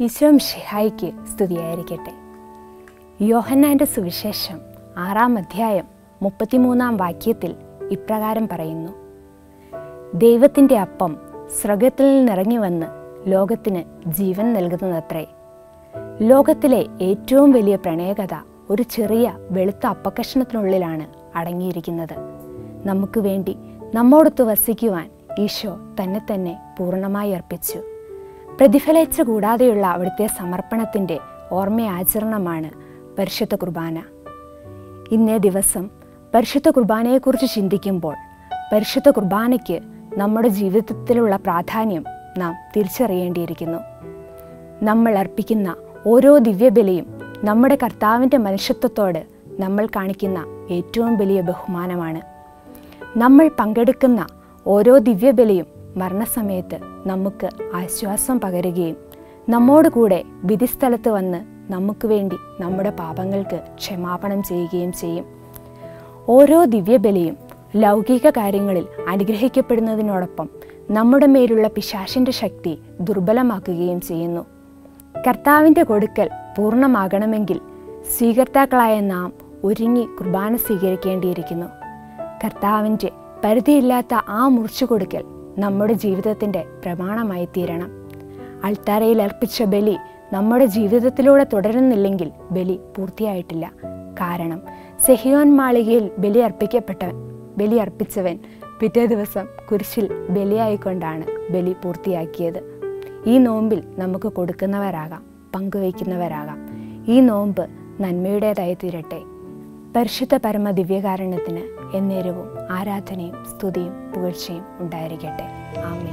ഈശോം ഷിഹായിക്ക് സ്തുതിയായിരിക്കട്ടെ യോഹന്നാന്റെ സുവിശേഷം ആറാം അധ്യായം മുപ്പത്തിമൂന്നാം വാക്യത്തിൽ ഇപ്രകാരം പറയുന്നു ദൈവത്തിൻ്റെ അപ്പം സ്രഗത്തിൽ നിന്നിറങ്ങി വന്ന് ലോകത്തിന് ജീവൻ നൽകുന്നതത്രേ ലോകത്തിലെ ഏറ്റവും വലിയ പ്രണയകഥ ഒരു ചെറിയ വെളുത്ത അപ്പക്കഷണത്തിനുള്ളിലാണ് അടങ്ങിയിരിക്കുന്നത് നമുക്ക് വേണ്ടി നമ്മോടൊത്ത് വസിക്കുവാൻ ഈശോ തന്നെ തന്നെ പൂർണ്ണമായി അർപ്പിച്ചു പ്രതിഫലേച്ഛ കൂടാതെയുള്ള അവിടുത്തെ സമർപ്പണത്തിൻ്റെ ഓർമ്മയാചരണമാണ് പരിശുദ്ധ കുർബാന ഇന്നേ ദിവസം പരിശുദ്ധ കുർബാനയെക്കുറിച്ച് ചിന്തിക്കുമ്പോൾ പരിശുദ്ധ കുർബാനയ്ക്ക് നമ്മുടെ ജീവിതത്തിലുള്ള പ്രാധാന്യം നാം തിരിച്ചറിയേണ്ടിയിരിക്കുന്നു നമ്മൾ അർപ്പിക്കുന്ന ഓരോ ദിവ്യബലിയും നമ്മുടെ കർത്താവിൻ്റെ മനുഷ്യത്വത്തോട് നമ്മൾ കാണിക്കുന്ന ഏറ്റവും വലിയ ബഹുമാനമാണ് നമ്മൾ പങ്കെടുക്കുന്ന ഓരോ ദിവ്യബലിയും മരണസമയത്ത് നമുക്ക് ആശ്വാസം പകരുകയും നമ്മോട് കൂടെ വിധിസ്ഥലത്ത് വന്ന് നമുക്ക് വേണ്ടി നമ്മുടെ പാപങ്ങൾക്ക് ക്ഷമാപണം ചെയ്യുകയും ചെയ്യും ഓരോ ദിവ്യബലിയും ലൗകിക കാര്യങ്ങളിൽ അനുഗ്രഹിക്കപ്പെടുന്നതിനോടൊപ്പം നമ്മുടെ മേലുള്ള പിശാശിൻ്റെ ശക്തി ദുർബലമാക്കുകയും ചെയ്യുന്നു കർത്താവിൻ്റെ കൊടുക്കൽ പൂർണ്ണമാകണമെങ്കിൽ സ്വീകർത്താക്കളായ നാം ഒരുങ്ങി കുർബാന സ്വീകരിക്കേണ്ടിയിരിക്കുന്നു കർത്താവിൻ്റെ പരിധിയില്ലാത്ത ആ മുറിച്ചു കൊടുക്കൽ നമ്മുടെ ജീവിതത്തിൻ്റെ പ്രമാണമായി തീരണം അൾത്താരയിൽ അർപ്പിച്ച ബലി നമ്മുടെ ജീവിതത്തിലൂടെ തുടരുന്നില്ലെങ്കിൽ ബലി പൂർത്തിയായിട്ടില്ല കാരണം സെഹിയോൻ മാളികയിൽ ബലി അർപ്പിക്കപ്പെട്ടവൻ ബലി അർപ്പിച്ചവൻ പിറ്റേ ദിവസം കുരിശിൽ ബലിയായിക്കൊണ്ടാണ് ബലി പൂർത്തിയാക്കിയത് ഈ നോമ്പിൽ നമുക്ക് കൊടുക്കുന്നവരാകാം പങ്കുവയ്ക്കുന്നവരാകാം ഈ നോമ്പ് നന്മയുടേതായി തീരട്ടെ പരിശുദ്ധ പരമ ദിവ്യകാരണത്തിന് എന്നേരവും ആരാധനയും സ്തുതിയും പുകഴ്ചയും ഉണ്ടായിരിക്കട്ടെ ആമേ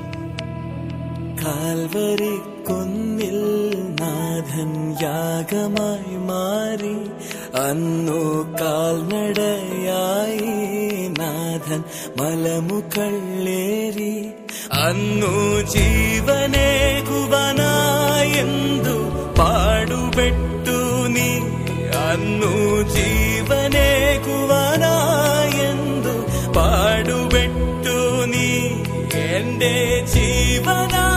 കാൽവരി കുന്നിൽ നാഥൻ യാഗമായി മാറി അന്നു കാൽനടയായി നാഥൻ മലമുകളേറി അന്നു ജീവനെ കുവനായെന്തു പാടുപെട്ടു നീ അന്നു ജീവനെ കുവനായെന്തു പാടുപെട്ടു നീ എന്റെ ജീവനാ